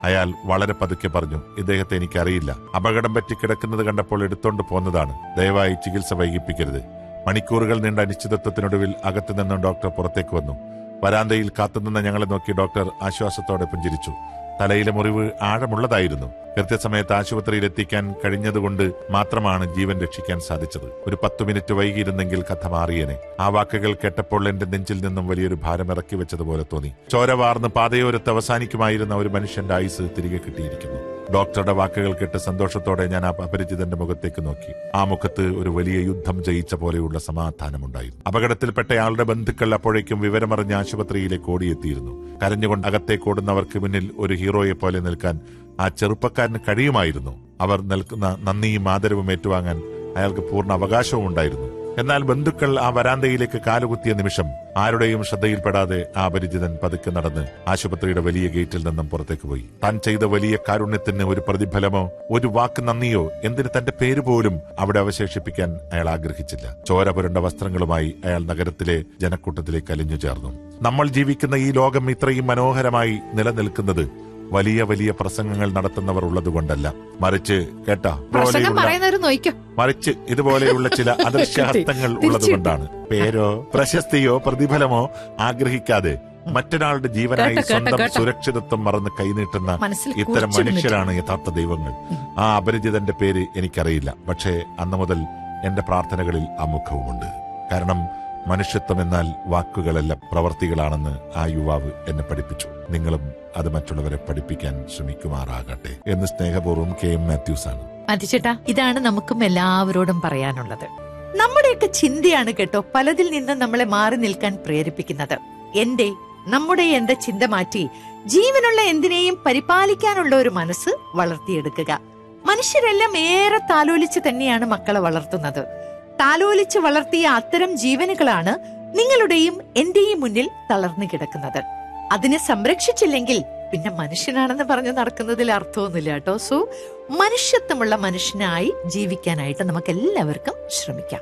അയാൾ വളരെ പതുക്കെ പറഞ്ഞു ഇദ്ദേഹത്തെ എനിക്കറിയില്ല അപകടം പറ്റി കിടക്കുന്നത് കണ്ടപ്പോൾ എടുത്തോണ്ട് പോന്നതാണ് ദയവായി ചികിത്സ വൈകിപ്പിക്കരുത് മണിക്കൂറുകൾ നീണ്ട അനിശ്ചിതത്വത്തിനൊടുവിൽ അകത്തു നിന്നും ഡോക്ടർ പുറത്തേക്ക് വന്നു വരാന്തയിൽ കാത്തുനിന്ന ഞങ്ങളെ നോക്കി ഡോക്ടർ ആശ്വാസത്തോടെ പുഞ്ചിരിച്ചു തലയിലെ മുറിവ് ആഴമുള്ളതായിരുന്നു കൃത്യസമയത്ത് ആശുപത്രിയിൽ എത്തിക്കാൻ കഴിഞ്ഞതുകൊണ്ട് മാത്രമാണ് ജീവൻ രക്ഷിക്കാൻ സാധിച്ചത് ഒരു പത്തു മിനിറ്റ് വൈകിയിരുന്നെങ്കിൽ കഥ മാറിയേനെ ആ വാക്കുകൾ കേട്ടപ്പോൾ എന്റെ നെഞ്ചിൽ നിന്നും വലിയൊരു ഭാരം ഇറക്കി വെച്ചതുപോലെ തോന്നി ചോര വാർന്ന് പാതയോരത്ത് അവസാനിക്കുമായിരുന്ന ഒരു മനുഷ്യന്റെ ആയുസ് തിരികെ കിട്ടിയിരിക്കുന്നു ഡോക്ടറുടെ വാക്കുകൾ കേട്ട് സന്തോഷത്തോടെ ഞാൻ ആ അപരിചിതന്റെ മുഖത്തേക്ക് നോക്കി ആ മുഖത്ത് ഒരു വലിയ യുദ്ധം ജയിച്ച പോലെയുള്ള സമാധാനമുണ്ടായിരുന്നു അപകടത്തിൽപ്പെട്ടയാളുടെ ബന്ധുക്കൾ അപ്പോഴേക്കും വിവരമറിഞ്ഞ് ആശുപത്രിയിലേക്ക് ഓടിയെത്തിയിരുന്നു കരഞ്ഞുകൊണ്ട് അകത്തേക്ക് ഓടുന്നവർക്ക് മുന്നിൽ ഒരു ഹീറോയെ പോലെ നിൽക്കാൻ ആ ചെറുപ്പക്കാരന് കഴിയുമായിരുന്നു അവർ നിൽക്കുന്ന നന്ദിയും ആദരവും ഏറ്റുവാങ്ങാൻ അയാൾക്ക് പൂർണ്ണ അവകാശവും ഉണ്ടായിരുന്നു എന്നാൽ ബന്ധുക്കൾ ആ വരാന്തയിലേക്ക് കാലുകുത്തിയ നിമിഷം ആരുടെയും ശ്രദ്ധയിൽപ്പെടാതെ ആ അപരിചിതൻ പതുക്കെ നടന്ന് ആശുപത്രിയുടെ വലിയ ഗേറ്റിൽ നിന്നും പുറത്തേക്ക് പോയി താൻ ചെയ്ത വലിയ കാരുണ്യത്തിന് ഒരു പ്രതിഫലമോ ഒരു വാക്ക് നന്ദിയോ എന്തിന് തന്റെ പേര് പോലും അവിടെ അവശേഷിപ്പിക്കാൻ അയാൾ ആഗ്രഹിച്ചില്ല ചോര പുരണ്ട വസ്ത്രങ്ങളുമായി അയാൾ നഗരത്തിലെ ജനക്കൂട്ടത്തിലേക്ക് അലിഞ്ഞു ചേർന്നു നമ്മൾ ജീവിക്കുന്ന ഈ ലോകം ഇത്രയും മനോഹരമായി നിലനിൽക്കുന്നത് വലിയ വലിയ പ്രസംഗങ്ങൾ നടത്തുന്നവർ ഉള്ളതുകൊണ്ടല്ല മറിച്ച് കേട്ടാ പ്രസംഗം പോലെയുള്ള പറയുന്നവര് നോയിക്കോ മറിച്ച് ഇതുപോലെയുള്ള ചില അദൃശ്യാർത്ഥങ്ങൾ ഉള്ളതുകൊണ്ടാണ് പേരോ പ്രശസ്തിയോ പ്രതിഫലമോ ആഗ്രഹിക്കാതെ മറ്റൊരാളുടെ ജീവനായി കേട്ടോ, കേട്ടോ, സ്വന്തം കേട്ടോ. സുരക്ഷിതത്വം മറന്ന് കൈനീട്ടുന്ന മനസ്സിൽ ഇത്തരം കുറിച്ചു മനുഷ്യരാണ് യഥാർത്ഥ ദൈവങ്ങൾ ആ അപരിചിതന്റെ പേര് എനിക്കറിയില്ല പക്ഷേ അന്നു മുതൽ എന്റെ പ്രാർത്ഥനകളിൽ ആ മുഖവുമുണ്ട് കാരണം മനുഷ്യത്വം എന്നാൽ വാക്കുകളല്ല പ്രവർത്തികളാണെന്ന് ആ യുവാവ് എന്നെ പഠിപ്പിച്ചു നിങ്ങളും അത് മറ്റുള്ളവരെ പഠിപ്പിക്കാൻ ശ്രമിക്കുമാറാകട്ടെ എന്ന് സ്നേഹപൂർവ്വം കെ എം മാത്യൂസ് ആണ് മതിച്ചേട്ടാ ഇതാണ് നമുക്കും എല്ലാവരോടും പറയാനുള്ളത് നമ്മുടെയൊക്കെ ചിന്തയാണ് കേട്ടോ പലതിൽ നിന്നും നമ്മളെ മാറി നിൽക്കാൻ പ്രേരിപ്പിക്കുന്നത് എന്റെ നമ്മുടെ എന്റെ ചിന്ത മാറ്റി ജീവനുള്ള എന്തിനേയും പരിപാലിക്കാനുള്ള ഒരു മനസ്സ് വളർത്തിയെടുക്കുക മനുഷ്യരെല്ലാം ഏറെ താലോലിച്ച് തന്നെയാണ് മക്കളെ വളർത്തുന്നത് താലോലിച്ച് വളർത്തിയ അത്തരം ജീവനുകളാണ് നിങ്ങളുടെയും എന്റെയും മുന്നിൽ തളർന്നു കിടക്കുന്നത് അതിനെ സംരക്ഷിച്ചില്ലെങ്കിൽ പിന്നെ മനുഷ്യനാണെന്ന് പറഞ്ഞ് നടക്കുന്നതിൽ അർത്ഥമൊന്നുമില്ല കേട്ടോ സോ മനുഷ്യത്വമുള്ള മനുഷ്യനായി ജീവിക്കാനായിട്ട് നമുക്ക് എല്ലാവർക്കും ശ്രമിക്കാം